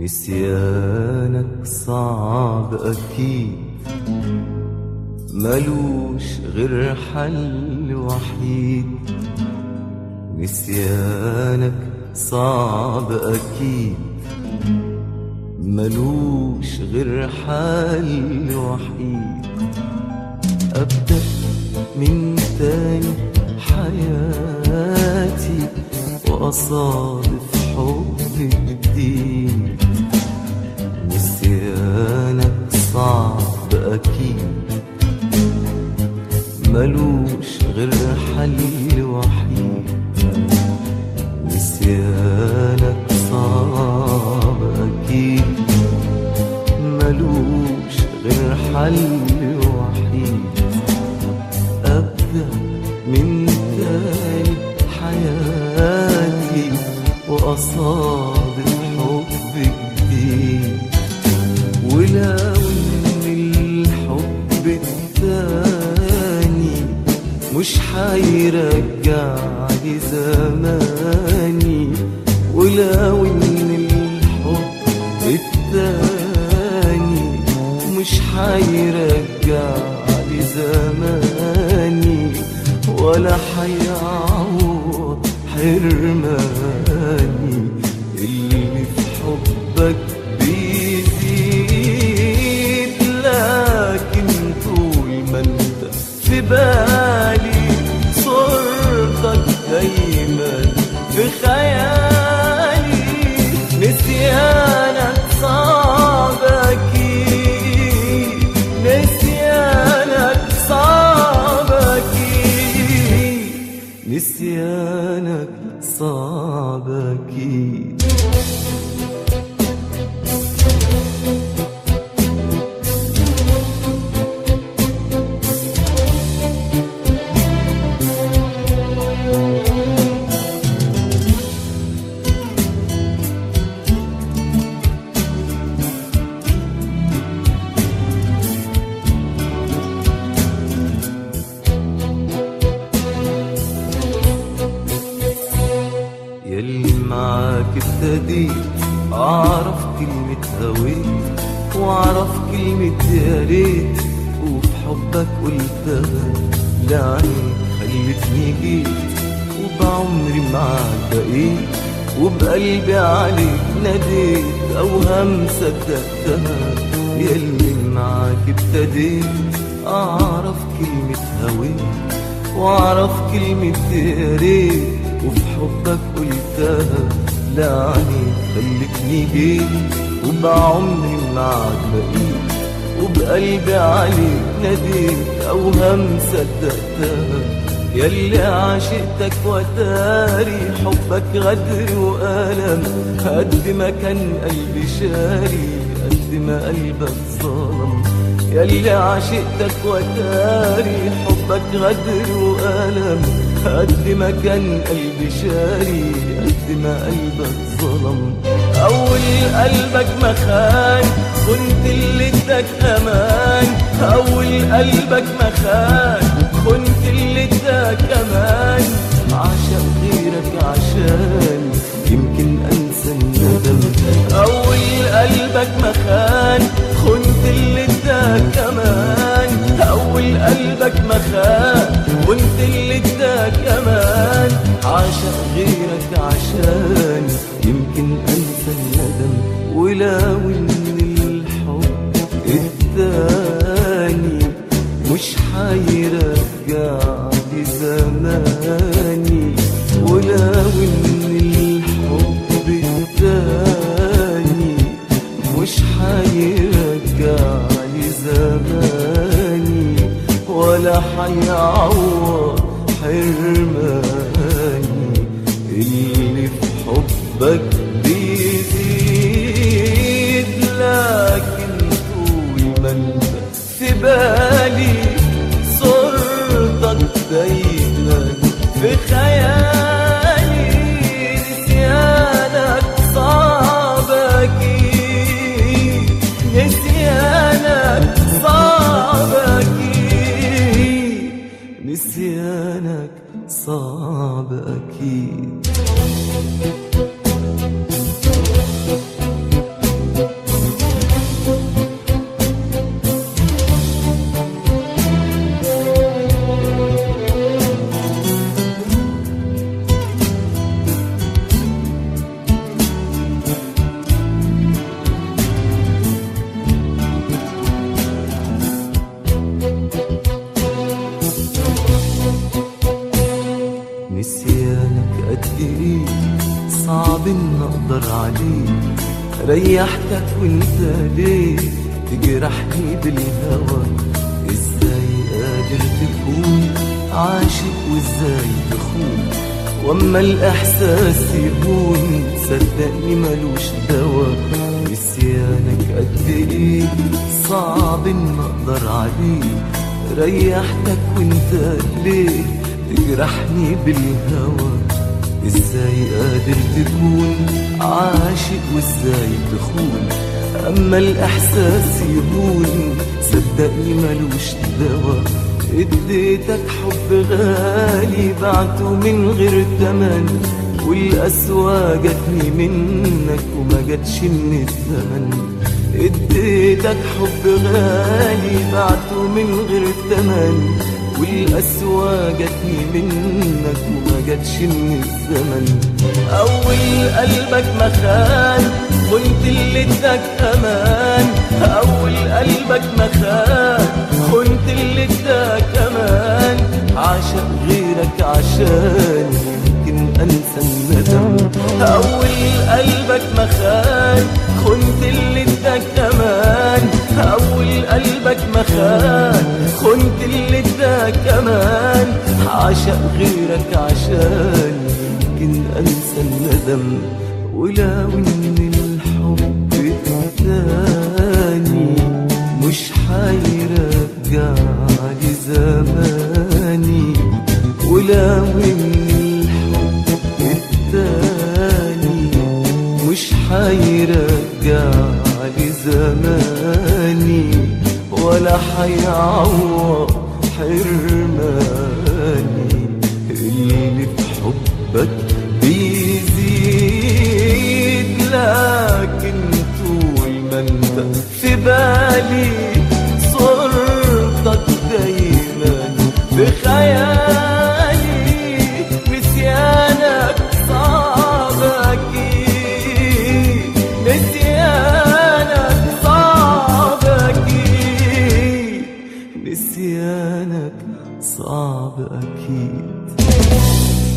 نسيانك صعب أكيد ملوش غير حل وحيد نسيانك صعب أكيد ملوش غير حل وحيد أبدأ من تاني حياتي وأصادف حب جديد نسيانك صعب أكيد ملوش غير حل وحيد نسيانك صعب أكيد ملوش غير حل وحيد أبدأ من تاني حياتي وأصادف حب جديد ولو إن الحب التاني مش حيرجع لي زماني ولو إن الحب التاني مش حيرجع لي زماني ولا حيعوض حرماني اللي في حبك بيزيد لكن طول ما انت في بالي صورتك دايما في خيالي نسيانك صعب اكيد نسيانك صعب اكيد نسيانك صعب اكيد يلي معاك ابتديت اعرف كلمة هويت واعرف كلمة يا ريت وفي حبك قلتها لعنك خلتني جيت وبعمري معاك بقيت وبقلبي عليك ناديت اوهام صدقتها يلي معاك ابتديت اعرف كلمة هويت واعرف كلمة يا ريت وفي حبك قلتها لعني خلتني جيت وبعمري معاك بقيت وبقلبي عليك ناديت اوهام صدقتها يلي عشقتك وتاري حبك غدر وألم قد ما كان قلبي شاري قد ما قلبك ظلم يلي عشقتك وتاري حبك غدر وألم قد ما كان قلبي شاري قد ما قلبك ظلم أول قلبك ما خان كنت اللي اداك أمان أول قلبك ما خان كنت اللي اداك أمان عشق غيرك عشان يمكن أنسى الندم أول قلبك ما خان كنت اللي اداك أمان أول قلبك ما خان كنت اللي اداك أمان عشق غيرك عشان يمكن أنسى الندم ولو إن الحب التاني مش حيرجع لي زماني ولو إن الحب التاني مش حيرجع لي زماني ولا حيعوض حرماني اللي في حبك بيزيد لكن طول ما انت في بالي صورتك دايما في خيالي نسيانك صعب اكيد نسيانك صعب اكيد نسيانك صعب اكيد صعب ان اقدر عليه ريحتك وانت ليه تجرحني بالهوى ازاي قادر تكون عاشق وازاي تخون واما الاحساس يهون صدقني ملوش دوا نسيانك قد ايه صعب ان اقدر عليه ريحتك وانت ليه تجرحني بالهوى ازاي قادر تكون عاشق وازاي تخون اما الاحساس يهون صدقني ملوش دوا اديتك حب غالي بعته من غير تمن والقسوة جاتني منك وما جاتش من الزمن اديتك حب غالي بعته من غير تمن والقسوة جاتني منك وما جاتش من الزمن أول قلبك مخان كنت اللي اداك أمان أول قلبك مخان كنت اللي اداك أمان عاشق غيرك عشان يمكن أنسى الندم أول قلبك مخان كنت اللي اداك أمان أول قلبك مخان كنت اللي اداك أمان عاشق غيرك عشان يمكن أنسى الندم ولو إن الحب التاني مش حيرجع لي زماني ولو إن الحب التاني مش حيرجع لي زماني ولا حيعوض حرماني اللي في حبك بيزيد لكن طول ما انت في بالي صورتك دايما بخيالي نسيانك صعب اكيد نسيانك صعب اكيد نسيانك صعب اكيد